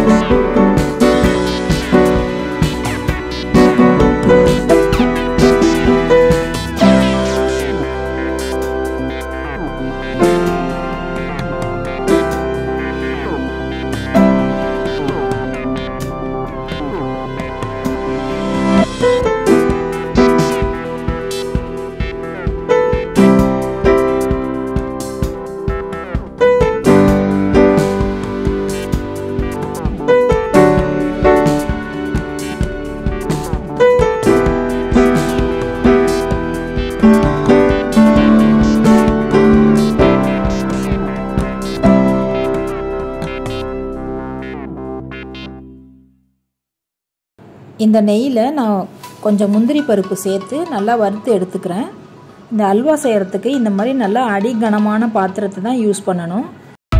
இந்த நெய்யில் நான் கொஞ்சம் முந்திரி பருப்பு சேர்த்து நல்லா வறுத்து எடுத்துக்கிறேன் இந்த அல்வா செய்கிறதுக்கு இந்த மாதிரி நல்லா அடிகனமான பாத்திரத்தை தான் யூஸ் பண்ணணும்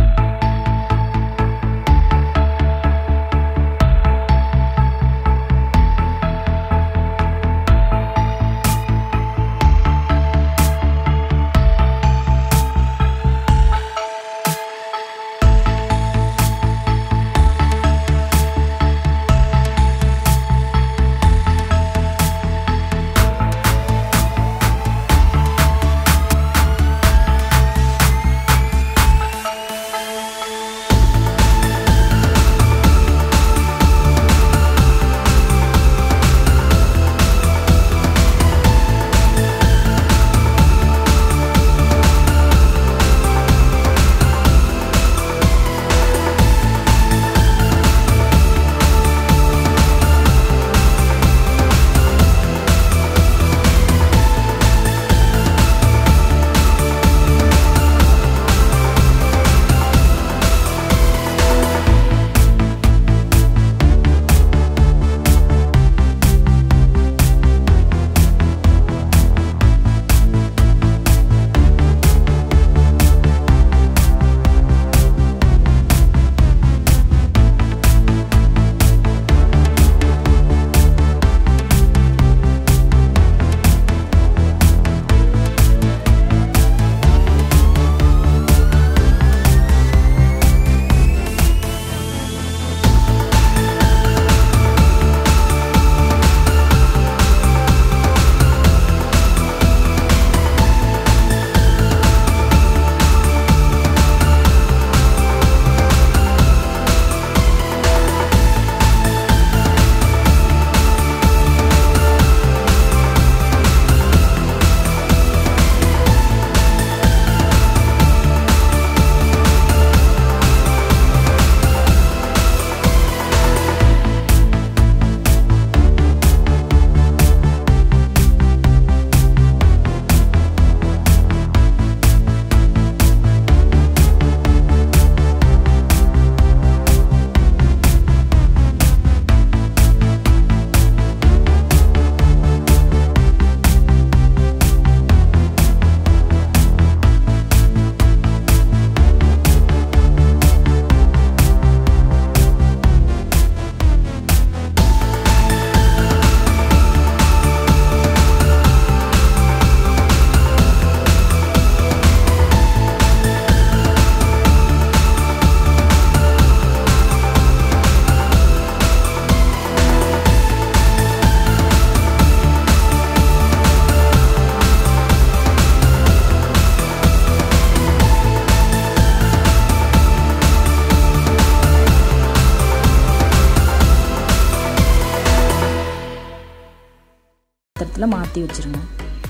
பாத்திரத்தில் மாற்றி வச்சுருங்க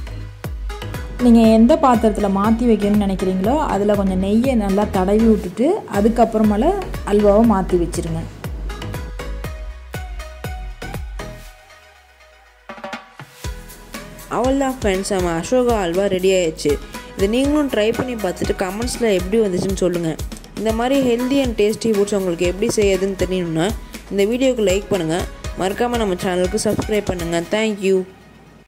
நீங்கள் எந்த பாத்திரத்தில் மாற்றி வைக்கணும்னு நினைக்கிறீங்களோ அதில் கொஞ்சம் நெய்யை நல்லா தடவி விட்டுட்டு அதுக்கப்புறமேல அல்வாவை மாற்றி வச்சுருங்க அவ்வளோதான் ஃப்ரெண்ட்ஸ் நம்ம அசோகா அல்வா ரெடி ஆயிடுச்சு இதை நீங்களும் ட்ரை பண்ணி பார்த்துட்டு கமெண்ட்ஸில் எப்படி வந்துச்சுன்னு சொல்லுங்கள் இந்த மாதிரி ஹெல்தி அண்ட் டேஸ்டி ஃபுட்ஸ் உங்களுக்கு எப்படி செய்யுதுன்னு தெரியணும்னா இந்த வீடியோக்கு லைக் பண்ணுங்கள் மறக்காமல் நம்ம சேனலுக்கு சப்ஸ்கிரைப் பண்ணுங்கள் தேங்க்யூ